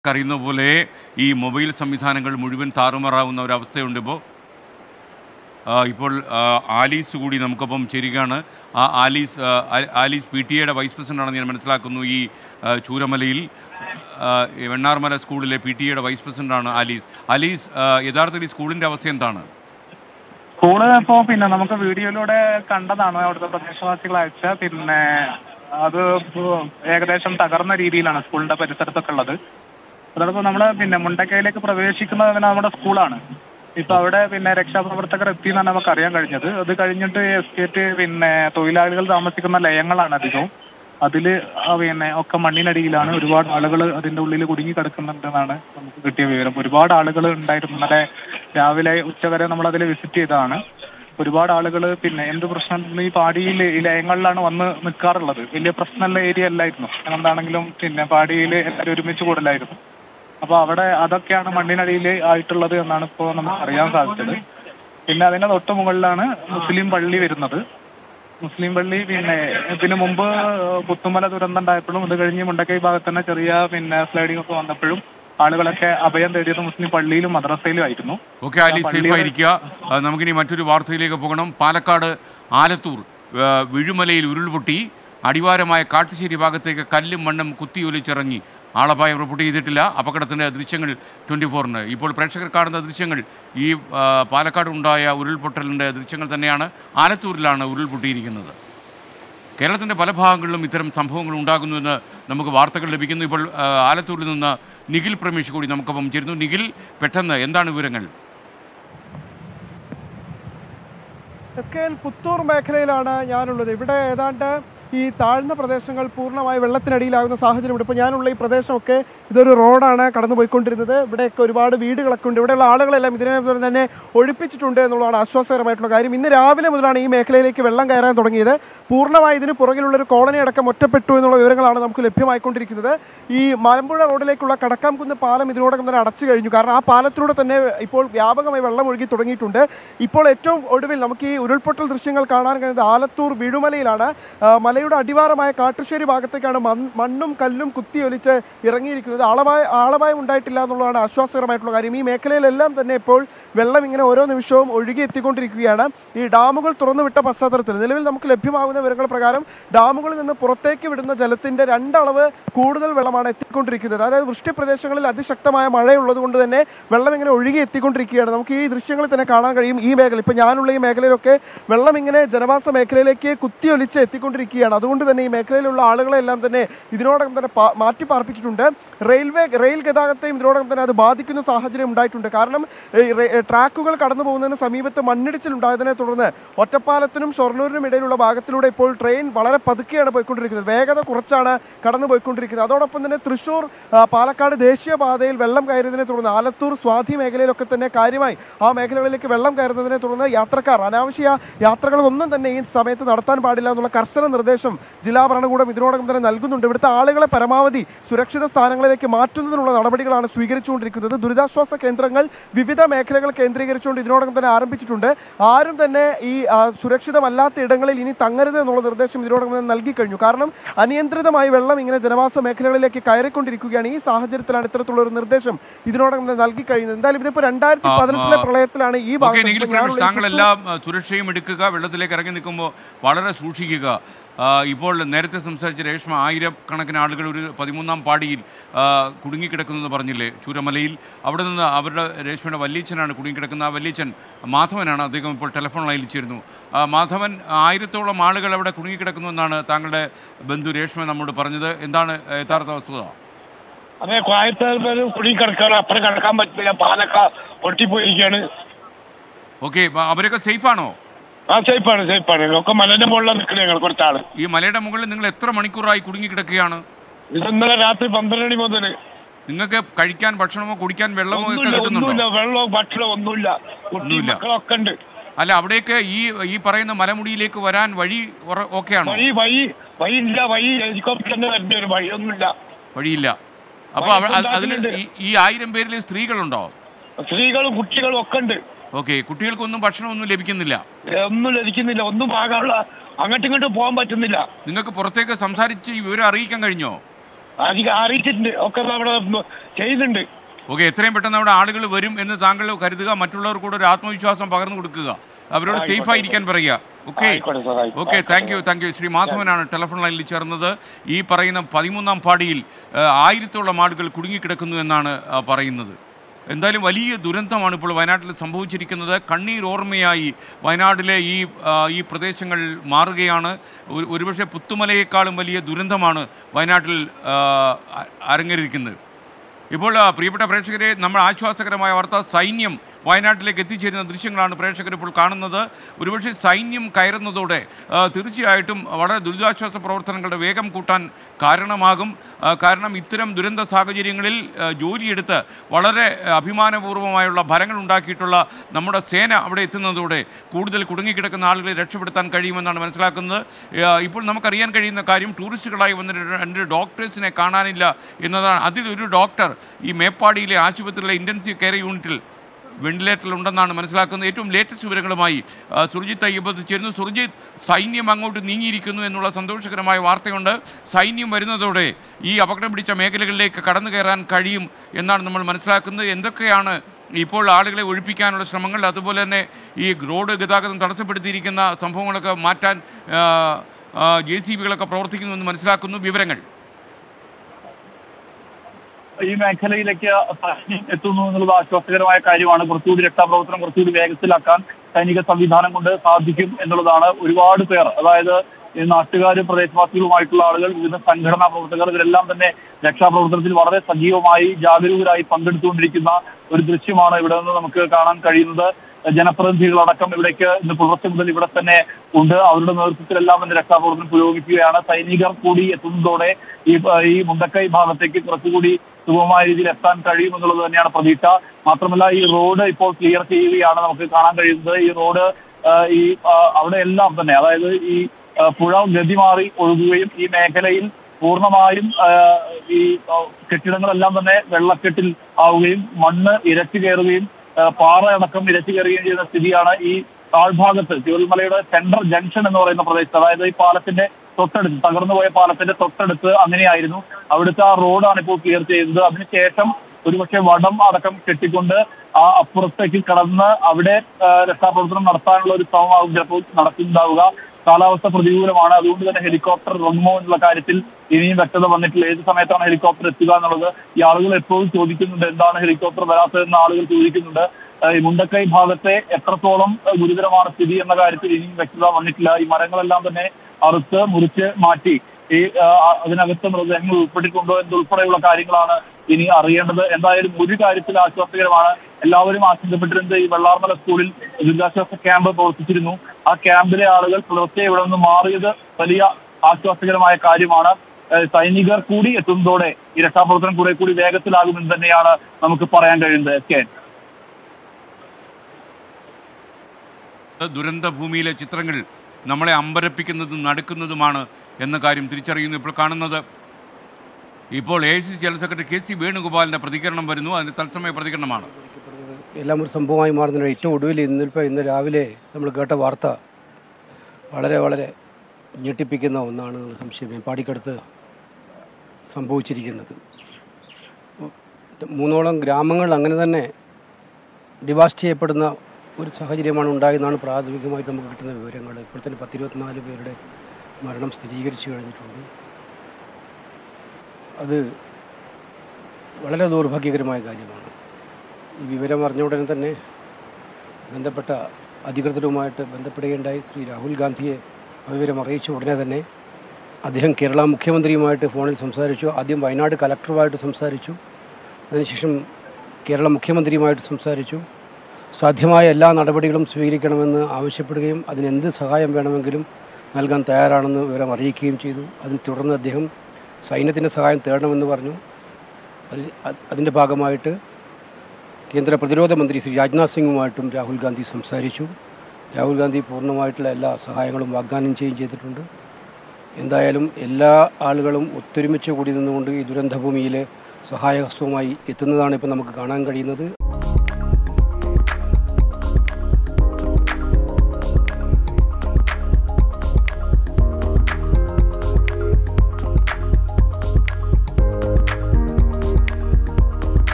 അറിയുന്ന പോലെ ഈ മൊബൈൽ സംവിധാനങ്ങൾ മുഴുവൻ താറുമാറാവുന്ന ഒരവസ്ഥയുണ്ട് ഇപ്പോൾ ആ, ഇപ്പോൾ ആ, ആലീസ് കൂടി നമുക്കൊപ്പം ചേരുകയാണ് ആ ആലീസ് ആ, ആ- ആലീസ് പി ടി എയുടെ വൈസ് പ്രസിഡൻ്റാണെന്ന് ഞാൻ മനസ്സിലാക്കുന്നു ഈ ആ, ചൂരമലയിൽ ആ, ഈ വെണ്ണാർമല സ്കൂളിലെ പി ടി എയുടെ വൈസ് പ്രസിഡൻ്റാണ് ആലീസ് ആലീസ് ആ, യഥാർത്ഥത്തിൽ ഈ സ്കൂളിൻ്റെ അവസ്ഥ എന്താണ് സ്കൂള് ഇപ്പോ പിന്നെ നമുക്ക് വീഡിയോയിലൂടെ കണ്ടതാണ് അവിടുത്തെ പ്രദേശവാസികൾ അയച്ച പിന്നെ അത് ഇപ്പോ ഏകദേശം തകർന്ന രീതിയിലാണ് സ്കൂളിന്റെ പരിസരത്തൊക്കെ ഉള്ളത് അതോടൊപ്പം നമ്മള് പിന്നെ മുണ്ടക്കയിലേക്ക് പ്രവേശിക്കുന്നത് തന്നെ നമ്മുടെ സ്കൂളാണ് ഇപ്പൊ അവിടെ പിന്നെ രക്ഷാപ്രവർത്തകർ എത്തി എന്നാണ് നമുക്ക് അറിയാൻ കഴിഞ്ഞത് അത് കഴിഞ്ഞിട്ട് എസ്റ്റേറ്റ് പിന്നെ തൊഴിലാളികൾ താമസിക്കുന്ന ലയങ്ങളാണ് അധികവും അതില് ആ പിന്നെ ഒക്കെ മണ്ണിനടിയിലാണ് ഒരുപാട് ആളുകൾ അതിന്റെ ഉള്ളിൽ കുടുങ്ങി കിടക്കുന്നുണ്ടെന്നാണ് നമുക്ക് കിട്ടിയ വിവരം ഒരുപാട് ആളുകൾ ഉണ്ടായിരുന്നു ഇന്നലെ രാവിലെ ഉച്ചവരെ നമ്മൾ അതിൽ വിസിറ്റ് ചെയ്തതാണ് ഒരുപാട് ആളുകൾ പിന്നെ എന്ത് പ്രശ്നം ഈ പാടിയിൽ ഈ ലയങ്ങളിലാണ് വന്ന് നിൽക്കാറുള്ളത് വലിയ പ്രശ്നമുള്ള ഏരിയ അല്ലായിരുന്നു എന്താണെങ്കിലും പിന്നെ പാടിയിൽ എല്ലാവരും ഒരുമിച്ച് കൂടലായിരുന്നു അപ്പൊ അവിടെ അതൊക്കെയാണ് മണ്ണിനടിയിൽ ആയിട്ടുള്ളത് എന്നാണ് ഇപ്പോൾ നമുക്ക് അറിയാൻ സാധിച്ചത് പിന്നെ അതിന്റെ തൊട്ട് മുകളിലാണ് മുസ്ലിം പള്ളി വരുന്നത് മുസ്ലിം പള്ളി പിന്നെ ഇതിനു മുമ്പ് പുത്തുമല ദുരന്തം ഉണ്ടായപ്പോഴും ഇത് കഴിഞ്ഞ് മുണ്ടക്കൈ ഭാഗത്ത് തന്നെ ചെറിയ പിന്നെ സ്ലൈഡിംഗ് ഒക്കെ വന്നപ്പോഴും ആളുകളൊക്കെ അഭയം തേടിയത് മുസ്ലിം പള്ളിയിലും മദ്രസയിലും ആയിരുന്നു ഓക്കെ ആലീസ് സേഫ് ആയിരിക്കുക ആ, നമുക്കിനി മറ്റൊരു വാർത്തയിലേക്ക് പോകണം പാലക്കാട് ആലത്തൂർ ആ, വിഴുമലയിൽ ഉരുൾപൊട്ടി അടിവാരമായ കാട്ടുശ്ശേരി ഭാഗത്തേക്ക് കല്ലും മണ്ണും കുത്തിയൊലിച്ചിറങ്ങി ആളപായം റിപ്പോർട്ട് ചെയ്തിട്ടില്ല അപകടത്തിൻ്റെ ദൃശ്യങ്ങൾ ട്വൻറ്റി ഫോറിന് ഇപ്പോൾ പ്രേക്ഷകർ കാണുന്ന ദൃശ്യങ്ങൾ ഈ ആ, പാലക്കാട് ഉണ്ടായ ഉരുൾപൊട്ടലിൻ്റെ ദൃശ്യങ്ങൾ തന്നെയാണ് ആലത്തൂരിലാണ് ഉരുൾപൊട്ടിയിരിക്കുന്നത് കേരളത്തിൻ്റെ പല ഭാഗങ്ങളിലും ഇത്തരം സംഭവങ്ങൾ ഉണ്ടാകുന്നുവെന്ന് നമുക്ക് വാർത്തകൾ ലഭിക്കുന്നു ഇപ്പോൾ ആ, ആലത്തൂരിൽ നിന്ന് നിഖിൽ പ്രമേഷ് കൂടി നമുക്കൊപ്പം ചേരുന്നു നിഖിൽ പെട്ടെന്ന് എന്താണ് വിവരങ്ങൾ എസ് കെ എൽ പുത്തൂർ മേഖലയിലാണ് ഞാനുള്ളത് ഇവിടെ ഏതാണ്ട് ഈ താഴ്ന്ന പ്രദേശങ്ങൾ പൂർണ്ണമായി വെള്ളത്തിനടിയിലാകുന്ന സാഹചര്യമുണ്ട് ഇപ്പോൾ ഞാനുള്ള ഈ പ്രദേശമൊക്കെ ഇതൊരു റോഡാണ് കടന്നു പോയിക്കൊണ്ടിരുന്നത് ഇവിടെയൊക്കെ ഒരുപാട് വീടുകളൊക്കെ ഉണ്ട് ഇവിടെയുള്ള ആളുകളെല്ലാം ഇതിനെ തന്നെ ഒഴിപ്പിച്ചിട്ടുണ്ട് എന്നുള്ളതാണ് ആശ്വാസകരമായിട്ടുള്ള കാര്യം ഇന്ന് രാവിലെ മുതലാണ് ഈ മേഖലയിലേക്ക് വെള്ളം കയറാൻ തുടങ്ങിയത് പൂർണ്ണമായി ഇതിന് പുറകിലുള്ളൊരു കോളനി അടക്കം ഒറ്റപ്പെട്ടു എന്നുള്ള വിവരങ്ങളാണ് നമുക്ക് ലഭ്യമായിക്കൊണ്ടിരിക്കുന്നത് ഈ മലമ്പുഴ റോഡിലേക്കുള്ള കടക്കാംകുന്ന് പാലം ഇതിനോടകം തന്നെ അടച്ചു കഴിഞ്ഞു കാരണം ആ പാലത്തിലൂടെ തന്നെ ഇപ്പോൾ വ്യാപകമായി വെള്ളം ഒഴുകി തുടങ്ങിയിട്ടുണ്ട് ഇപ്പോൾ ഏറ്റവും ഒടുവിൽ നമുക്ക് ഈ ഉരുൾപൊട്ടൽ ദൃശ്യങ്ങൾ കാണാൻ കഴിയുന്നത് ആലത്തൂർ വിഴുമലയിലാണ് ആ, മലയുടെ അടിവാരമായ കാട്ടുശ്ശേരി ഭാഗത്തേക്കാണ് മൺ- മണ്ണും കല്ലും കുത്തിയൊലിച്ച് ഇറങ്ങിയിരിക്കുന്നത് ആളപായ ആളപായം ഉണ്ടായിട്ടില്ല എന്നുള്ളതാണ് ആശ്വാസകരമായിട്ടുള്ള കാര്യം ഈ മേഖലയിലെല്ലാം തന്നെ ഇപ്പോൾ വെള്ളം ഇങ്ങനെ ഓരോ നിമിഷവും ഒഴുകി എത്തിക്കൊണ്ടിരിക്കുകയാണ് ഈ ഡാമുകൾ തുറന്നുവിട്ട പശ്ചാത്തലത്തിൽ നിലവിൽ നമുക്ക് ലഭ്യമാകുന്ന വിവരങ്ങൾ പ്രകാരം ഡാമുകളിൽ നിന്ന് പുറത്തേക്ക് വിടുന്ന ജലത്തിന്റെ രണ്ടളവ് കൂടുതൽ വെള്ളമാണ് എത്തിക്കൊണ്ടിരിക്കുന്നത് അതായത് വൃഷ്ടി പ്രദേശങ്ങളിൽ അതിശക്തമായ മഴയുള്ളത് കൊണ്ട് തന്നെ വെള്ളം ഇങ്ങനെ ഒഴുകി എത്തിക്കൊണ്ടിരിക്കുകയാണ് നമുക്ക് ഈ ദൃശ്യങ്ങളിൽ തന്നെ കാണാൻ കഴിയും ഈ മേഖല ഇപ്പൊ ഞാനുള്ള ഈ മേഖലയിലൊക്കെ വെള്ളം ഇങ്ങനെ ജനവാസ മേഖലയിലേക്ക് കുത്തിയൊലിച്ച് എത്തിക്കൊണ്ടിരിക്കുകയാണ് അതുകൊണ്ട് തന്നെ ഈ മേഖലയിലുള്ള ആളുകളെല്ലാം തന്നെ ഇതിനോടകം തന്നെ പാ- മാറ്റി പാർപ്പിച്ചിട്ടുണ്ട് റെയിൽവേ റെയിൽ ഗതാഗതത്തെയും ഇതിനോടകം തന്നെ അത് ബാധിക്കുന്ന സാഹചര്യം ഉണ്ടായിട്ടുണ്ട് കാരണം ഈ റേ- ട്രാക്കുകൾ കടന്നു പോകുന്നതിന് സമീപത്ത് മണ്ണിടിച്ചിൽ ഉണ്ടായതിനെ തുടർന്ന് ഒറ്റപ്പാലത്തിനും ഷൊർണൂരിനും ഇടയിലുള്ള ഭാഗത്തിലൂടെ ഇപ്പോൾ ട്രെയിൻ വളരെ പതുക്കെയാണ് പോയിക്കൊണ്ടിരിക്കുന്നത് വേഗത കുറച്ചാണ് കടന്നു പോയിക്കൊണ്ടിരിക്കുന്നത് അതോടൊപ്പം തന്നെ തൃശൂർ ആ, പാലക്കാട് ദേശീയപാതയിൽ വെള്ളം കയറിയതിനെ തുടർന്ന് ആലത്തൂർ സ്വാധി മേഖലയിലൊക്കെ തന്നെ കാര്യമായി ആ മേഖലകളിലേക്ക് വെള്ളം കയറുന്നതിനെ തുടർന്ന് യാത്രക്കാർ അനാവശ്യ യാത്രകളൊന്നും തന്നെ ഈ സമയത്ത് നടത്താൻ പാടില്ല എന്നുള്ള കർശന നിർദ്ദേശം ജില്ലാ ഭരണകൂടം ഇതിനോടകം തന്നെ നൽകുന്നുണ്ട് ഇവിടുത്തെ ആളുകളെ പരമാവധി സുരക്ഷിത സ്ഥാനങ്ങളിലേക്ക് മാറ്റുന്നതിനുള്ള നടപടികളാണ് സ്വീകരിച്ചുകൊണ്ടിരിക്കുന്നത് ദുരിതാശ്വാസ കേന്ദ്രങ്ങൾ വിവിധ മേഖലകൾ കേന്ദ്രീകരിച്ചുകൊണ്ട് ഇതിനോടകം തന്നെ ആരംഭിച്ചിട്ടുണ്ട് ആരും തന്നെ ഈ ആ, സുരക്ഷിതമല്ലാത്ത ഇടങ്ങളിൽ ഇനി തങ്ങരുത് എന്നുള്ള നിർദ്ദേശം ഇതിനോടകം തന്നെ നൽകി കഴിഞ്ഞു കാരണം അനിയന്ത്രിതമായി വെള്ളം ഇങ്ങനെ ജനവാസ മേഖലകളിലേക്ക് കയറിക്കൊണ്ടിരിക്കുകയാണ് ഈ സാഹചര്യത്തിലാണ് ഇത്തരത്തിലുള്ള ഒരു നിർദ്ദേശം ഇതിനോടകം തന്നെ നൽകി കഴിയുന്നത് എന്തായാലും ഇതിപ്പോ രണ്ടായിരത്തി പതിനെട്ടിലെ ആ, പ്രളയത്തിലാണ് ഈ ഓക്കെ ഭാഗത്ത് നിഖിൽ ഇപ്പോൾ പ്രമേഷ് ഞാനുള്ള ഈ താങ്കളെല്ലാം ആ, സുരക്ഷയും എടുക്കുക വെള്ളത്തിലേക്ക് ഇറങ്ങി നിൽക്കുമ്പോൾ വളരെ സൂക്ഷിക്കുക ആ, ഇപ്പോൾ നേരത്തെ സംസാരിച്ച രേഷ്മ ആയിരക്കണക്കിന് ആളുകൾ ഒരു പതിമൂന്നാം പാടിയിൽ ആ, കുടുങ്ങിക്കിടക്കുന്നെന്ന് പറഞ്ഞില്ലേ ചൂരമലയിൽ അവിടെ നിന്ന് അവരുടെ രേഷ്മയുടെ വല്യച്ഛനാണ് കുടുങ്ങിക്കിടക്കുന്ന ആ വല്യച്ഛൻ മാധവനാണ് അദ്ദേഹം ഇപ്പോൾ ടെലിഫോൺ ലൈനിൽ ചേരുന്നു ആ, മാധവൻ ആയിരത്തോളം ആളുകൾ അവിടെ കുടുങ്ങിക്കിടക്കുന്നു എന്നാണ് താങ്കളുടെ ബന്ധു രേഷ്മ നമ്മോട് പറഞ്ഞത് എന്താണ് യഥാർത്ഥ വസ്തുത അതെ കോയത്തേൽ പേര് കുടുങ്ങി കിടക്കാണ് അപ്പുറം കിടക്കാൻ പറ്റില്ല പാലൊക്കെ പൊട്ടിപ്പോയിരിക്കുകയാണ് ഓക്കെ അവരൊക്കെ സേഫാണോ ആ സേഫാണ് സേഫാണ് ഒക്കെ മലന്റെ മുകളിലാണ് നിൽക്കുന്നത് ഞങ്ങൾ കുറച്ചാള് ഈ മലയുടെ മുകളിൽ നിങ്ങൾ എത്ര മണിക്കൂറായി കുടുങ്ങിക്കിടക്കുകയാണ് ഇത് ഇന്നലെ രാത്രി പന്ത്രണ്ട് മണി മുതൽ നിങ്ങൾക്ക് കഴിക്കാൻ ഭക്ഷണമോ കുടിക്കാൻ വെള്ളമോ ഒക്കെ ഒന്നുമില്ല കിട്ടുന്നുണ്ടോ ഒന്നുമില്ല വെള്ളവും ഭക്ഷണവും ഒന്നുമില്ല കുട്ടി ഒന്നുമില്ല. മക്കളൊക്കെ ഉണ്ട് അല്ല അവിടേക്ക് ഈ ഈ പറയുന്ന മലമുടിയിലേക്ക് വരാൻ വഴി ഓക്കെ ആണോ വഴി വഴി വഴി ഇല്ല വഴി ഹെലികോപ്റ്റർ തന്നെ വരേണ്ടി വരും വഴിയൊന്നുമില്ല വഴിയില്ല അപ്പൊ വഴി അവ- അത് അതിൽ ഉണ്ടാക്കുന്നുണ്ട്. ഈ- ഈ ആയിരം പേരിൽ സ്ത്രീകളുണ്ടോ സ്ത്രീകളും കുട്ടികളും ഒക്കെ ഉണ്ട് ഓക്കെ കുട്ടികൾക്കൊന്നും ഭക്ഷണമൊന്നും ലഭിക്കുന്നില്ല ഏ, ഒന്നും ലഭിക്കുന്നില്ല ഒന്നും ആകാനുള്ള അങ്ങോട്ടും ഇങ്ങോട്ടും പോകാൻ പറ്റുന്നില്ല നിങ്ങൾക്ക് പുറത്തേക്ക് സംസാരിച്ച് ഈ വിവരം അറിയിക്കാൻ കഴിഞ്ഞോ അധികം അറിയിച്ചിട്ടുണ്ട് ഒക്കെ അവിടെ ചെയ്യുന്നുണ്ട് ഓക്കെ എത്രയും പെട്ടെന്ന് അവിടെ ആളുകൾ വരും എന്ന് താങ്കൾ കരുതുക മറ്റുള്ളവർ കൂടെ ഒരു ആത്മവിശ്വാസം പകർന്നു കൊടുക്കുക അവരോട് സേഫ് ആയിരിക്കാൻ പറയുക ഓക്കെ ആയിക്കോട്ടെ സാർ, ആയിക്കോട്ടെ. Okay thank you thank you Shri മാധവനാണ് ടെലിഫോൺ ലൈനിൽ ചേർന്നത് ഈ പറയുന്ന പതിമൂന്നാം പാടിയിൽ ആ, ആയിരത്തോളം ആളുകൾ കുടുങ്ങിക്കിടക്കുന്നു എന്നാണ് ആ, പറയുന്നത് എന്തായാലും വലിയ ദുരന്തമാണ് ഇപ്പോൾ വയനാട്ടിൽ സംഭവിച്ചിരിക്കുന്നത് കണ്ണീർ ഓർമ്മയായി വയനാട്ടിലെ ഈ ആ, ഈ പ്രദേശങ്ങൾ മാറുകയാണ് ഒരു- ഒരുപക്ഷെ പുത്തുമലയേക്കാളും വലിയ ദുരന്തമാണ് വയനാട്ടിൽ ആ, അ- അരങ്ങേറിയിരിക്കുന്നത് ഇപ്പോൾ ആ, പ്രിയപ്പെട്ട പ്രേക്ഷകരെ നമ്മൾ ആശ്വാസകരമായ വാർത്ത സൈന്യം വയനാട്ടിലേക്ക് എത്തിച്ചേരുന്ന ദൃശ്യങ്ങളാണ് പ്രേക്ഷകർ ഇപ്പോൾ കാണുന്നത് ഒരുപക്ഷെ സൈന്യം കയറുന്നതോടെ ആ, തീർച്ചയായിട്ടും വളരെ ദുരിതാശ്വാസ പ്രവർത്തനങ്ങളുടെ വേഗം കൂട്ടാൻ കാരണമാകും ആ, കാരണം ഇത്തരം ദുരന്ത സാഹചര്യങ്ങളിൽ ആ, ജോലിയെടുത്ത് വളരെ ആ, അഭിമാനപൂർവ്വമായുള്ള ഫലങ്ങൾ ഉണ്ടാക്കിയിട്ടുള്ള നമ്മുടെ സേന അവിടെ എത്തുന്നതോടെ കൂടുതൽ കുടുങ്ങിക്കിടക്കുന്ന ആളുകളെ രക്ഷപ്പെടുത്താൻ കഴിയുമെന്നാണ് മനസ്സിലാക്കുന്നത് ആ, ഇപ്പോൾ നമുക്കറിയാൻ കഴിയുന്ന കാര്യം ടൂറിസ്റ്റുകളായി വന്ന രണ്ട് ഡോക്ടേഴ്സിനെ കാണാനില്ല എന്നതാണ് അതിലൊരു ഡോക്ടർ ഈ മേപ്പാടിയിലെ ആശുപത്രിയിലെ ഇൻറ്റൻസീവ് കെയർ യൂണിറ്റിൽ വെന്റിലേറ്ററിൽ ഉണ്ടെന്നാണ് മനസ്സിലാക്കുന്നത് ഏറ്റവും ലേറ്റസ്റ്റ് വിവരങ്ങളുമായി ആ, സുർജിത്ത് അയ്യപ്പത്ത് ചേരുന്നു സുർജിത്ത് സൈന്യം അങ്ങോട്ട് നീങ്ങിയിരിക്കുന്നു എന്നുള്ള സന്തോഷകരമായ വാർത്തയുണ്ട് സൈന്യം വരുന്നതോടെ ഈ അപകടം പിടിച്ച മേഖലകളിലേക്ക് കടന്നു കയറാൻ കഴിയും എന്നാണ് നമ്മൾ മനസ്സിലാക്കുന്നത് എന്തൊക്കെയാണ് ഇപ്പോൾ ആളുകളെ ഒഴിപ്പിക്കാനുള്ള ശ്രമങ്ങൾ അതുപോലെ തന്നെ ഈ റോഡ് ഗതാഗതം തടസ്സപ്പെടുത്തിയിരിക്കുന്ന സംഭവങ്ങളൊക്കെ മാറ്റാൻ ജെ സി ബികളൊക്കെ പ്രവർത്തിക്കുന്നുവെന്ന് മനസ്സിലാക്കുന്നു വിവരങ്ങൾ ഈ മേഖലയിലേക്ക് സൈന്യം എത്തുന്നു എന്നുള്ളത് ആശ്വാസകരമായ കാര്യമാണ് കുറച്ചുകൂടി രക്ഷാപ്രവർത്തനം കുറച്ചുകൂടി വേഗത്തിലാക്കാൻ സൈനിക സംവിധാനം കൊണ്ട് സാധിക്കും എന്നുള്ളതാണ് ഒരുപാട് പേർ അതായത് ഈ നാട്ടുകാരും പ്രദേശവാസികളുമായിട്ടുള്ള ആളുകൾ വിവിധ സംഘടനാ പ്രവർത്തകർ ഇവരെല്ലാം തന്നെ രക്ഷാപ്രവർത്തനത്തിൽ വളരെ സജീവമായി ജാഗരൂകരായി പങ്കെടുത്തുകൊണ്ടിരിക്കുന്ന ഒരു ദൃശ്യമാണ് ഇവിടെ നിന്ന് നമുക്ക് കാണാൻ കഴിയുന്നത് ജനപ്രതിനിധികളടക്കം ഇവിടേക്ക് ഇന്ന് പുലർച്ചെ മുതൽ ഇവിടെ തന്നെ ഉണ്ട് അവരുടെ നേതൃത്വത്തിലെല്ലാം തന്നെ രക്ഷാപ്രവർത്തനം പുരോഗമിക്കുകയാണ് സൈനികർ കൂടി എത്തുന്നതോടെ ഈ ഈ മുണ്ടക്കൈ ഭാഗത്തേക്ക് കുറച്ചുകൂടി സുഗമമായ രീതിയിൽ എത്താൻ കഴിയുമെന്നുള്ളത് തന്നെയാണ് പ്രതീക്ഷ മാത്രമല്ല ഈ റോഡ് ഇപ്പോൾ ക്ലിയർ ചെയ്യുകയാണ് നമുക്ക് കാണാൻ കഴിയുന്നത് ഈ റോഡ് ആ, ഈ ആ, അവിടെ എല്ലാം തന്നെ അതായത് ഈ ആ, പുഴ ഗതി മാറി ഒഴുകുകയും ഈ മേഖലയിൽ പൂർണ്ണമായും ആ, ഈ ആ, കെട്ടിടങ്ങളെല്ലാം തന്നെ വെള്ളക്കെട്ടിൽ ആവുകയും മണ്ണ് ഇരച്ചു കയറുകയും ആ, പാറയടക്കം ഇരച്ചു കയറുകയും ചെയ്യുന്ന സ്ഥിതിയാണ് ഈ താഴ്ഭാഗത്ത് ചുവൽമലയുടെ സെൻട്രൽ ജംഗ്ഷൻ എന്ന് പറയുന്ന പ്രദേശത്ത് അതായത് ഈ പാലത്തിന്റെ തൊട്ടടുത്ത് തകർന്നുപോയ പാലത്തിന്റെ തൊട്ടടുത്ത് അങ്ങനെയായിരുന്നു അവിടുത്തെ ആ റോഡാണ് ഇപ്പോൾ ക്ലിയർ ചെയ്യുന്നത് അതിനുശേഷം ഒരുപക്ഷെ വടം അടക്കം കെട്ടിക്കൊണ്ട് ആ അപ്പുറത്തേക്ക് കടന്ന് അവിടെ ആ, രക്ഷാപ്രവർത്തനം നടത്താനുള്ള ഒരു ശ്രമമാകും ചിലപ്പോൾ നടക്കുന്നുണ്ടാവുക കാലാവസ്ഥ പ്രതികൂലമാണ് അതുകൊണ്ട് തന്നെ ഹെലികോപ്റ്റർ ഇറങ്ങുമോ എന്നുള്ള കാര്യത്തിൽ ഇനിയും വ്യക്തത വന്നിട്ടില്ല ഏത് സമയത്താണ് ഹെലികോപ്റ്റർ എത്തുക എന്നുള്ളത് ഈ ആളുകൾ എപ്പോഴും ചോദിക്കുന്നുണ്ട് എന്താണ് ഹെലികോപ്റ്റർ വരാത്തതെന്ന് ആളുകൾ ചോദിക്കുന്നുണ്ട് ആ, ഈ മുണ്ടക്കൈ ഭാഗത്തെ എത്രത്തോളം ആ, ഗുരുതരമാണ് സ്ഥിതി എന്ന കാര്യത്തിൽ ഇനിയും വ്യക്തത വന്നിട്ടില്ല ഈ മരങ്ങളെല്ലാം തന്നെ അറുത്ത് മുറിച്ച് മാറ്റി ഈ ആ, അതിനകത്ത് മൃതദേഹങ്ങൾ ഉൾപ്പെട്ടിട്ടുണ്ടോ എന്നുൾപ്പെടെയുള്ള കാര്യങ്ങളാണ് ഇനി അറിയേണ്ടത് എന്തായാലും ഒരു കാര്യത്തിൽ ആശ്വാസകരമാണ് എല്ലാവരും ആശങ്കപ്പെട്ടിരുന്നത് ഈ വെള്ളാർമല സ്കൂളിൽ ദുരിതാശ്വാസ ക്യാമ്പ് പ്രവർത്തിച്ചിരുന്നു ആ ക്യാമ്പിലെ ആളുകൾ പുലർച്ചെ ഇവിടെ നിന്ന് മാറിയത് വലിയ ആശ്വാസകരമായ കാര്യമാണ് ഏഹ് സൈനികർ കൂടി എത്തുന്നതോടെ ഈ രക്ഷാപ്രവർത്തനം കുറെ കൂടി വേഗത്തിലാകുമെന്ന് തന്നെയാണ് നമുക്ക് പറയാൻ കഴിയുന്നത് എസ് കെ ദുരന്ത ഭൂമിയിലെ ചിത്രങ്ങൾ നമ്മളെ അമ്പരപ്പിക്കുന്നതും നടക്കുന്നതുമാണ് എന്ന കാര്യം തിരിച്ചറിയുന്നു ഇപ്പോൾ കാണുന്നത് ഇപ്പോൾ A C general secretary K C വേണുഗോപാലിൻ്റെ പ്രതികരണം വരുന്നു അതിൻ്റെ തത്സമയ പ്രതികരണമാണ് എല്ലാം ഒരു സംഭവമായി മാറുന്നതിന് ഏറ്റവും ഒടുവിൽ ഇന്നിപ്പോൾ ഇന്ന് രാവിലെ നമ്മൾ കേട്ട വാർത്ത വളരെ വളരെ ഞെട്ടിപ്പിക്കുന്ന ഒന്നാണ് എന്നുള്ള സംശയം പാടിക്കടുത്ത് സംഭവിച്ചിരിക്കുന്നത് മൂന്നോളം ഗ്രാമങ്ങൾ അങ്ങനെ തന്നെ ഡിവാസ്റ്റ് ചെയ്യപ്പെടുന്ന ഒരു സാഹചര്യമാണ് ഉണ്ടായതെന്നാണ് പ്രാഥമികമായിട്ട് നമുക്ക് കിട്ടുന്ന വിവരങ്ങൾ ഇപ്പോൾ തന്നെ പത്തിരുപത്തിനാല് പേരുടെ മരണം സ്ഥിരീകരിച്ചു കഴിഞ്ഞിട്ടുണ്ട് അത് വളരെ ദൗർഭാഗ്യകരമായ കാര്യമാണ് ഈ വിവരം അറിഞ്ഞ ഉടനെ തന്നെ ബന്ധപ്പെട്ട അധികൃതരുമായിട്ട് ബന്ധപ്പെടുകയുണ്ടായി ശ്രീ രാഹുൽ ഗാന്ധിയെ ആ വിവരം അറിയിച്ച ഉടനെ തന്നെ അദ്ദേഹം കേരള മുഖ്യമന്ത്രിയുമായിട്ട് ഫോണിൽ സംസാരിച്ചു ആദ്യം വയനാട് കലക്ടറുമായിട്ട് സംസാരിച്ചു അതിനുശേഷം കേരള മുഖ്യമന്ത്രിയുമായിട്ട് സംസാരിച്ചു സാധ്യമായ എല്ലാ നടപടികളും സ്വീകരിക്കണമെന്ന് ആവശ്യപ്പെടുകയും അതിനെന്ത് സഹായം വേണമെങ്കിലും നൽകാൻ തയ്യാറാണെന്ന് വിവരം അറിയിക്കുകയും ചെയ്തു അതിനെ തുടർന്ന് അദ്ദേഹം സൈന്യത്തിൻ്റെ സഹായം തേടണമെന്ന് പറഞ്ഞു അതിൽ അതിൻ്റെ ഭാഗമായിട്ട് കേന്ദ്ര പ്രതിരോധ മന്ത്രി ശ്രീ രാജ്നാഥ് സിംഗുമായിട്ടും രാഹുൽ ഗാന്ധി സംസാരിച്ചു രാഹുൽ ഗാന്ധി പൂർണ്ണമായിട്ടുള്ള എല്ലാ സഹായങ്ങളും വാഗ്ദാനം ചെയ്യുകയും ചെയ്തിട്ടുണ്ട് എന്തായാലും എല്ലാ ആളുകളും ഒത്തൊരുമിച്ച് കൂടി നിന്നുകൊണ്ട് ഈ ദുരന്തഭൂമിയിലെ സഹായഹസ്തവുമായി എത്തുന്നതാണ് ഇപ്പോൾ നമുക്ക് കാണാൻ കഴിയുന്നത്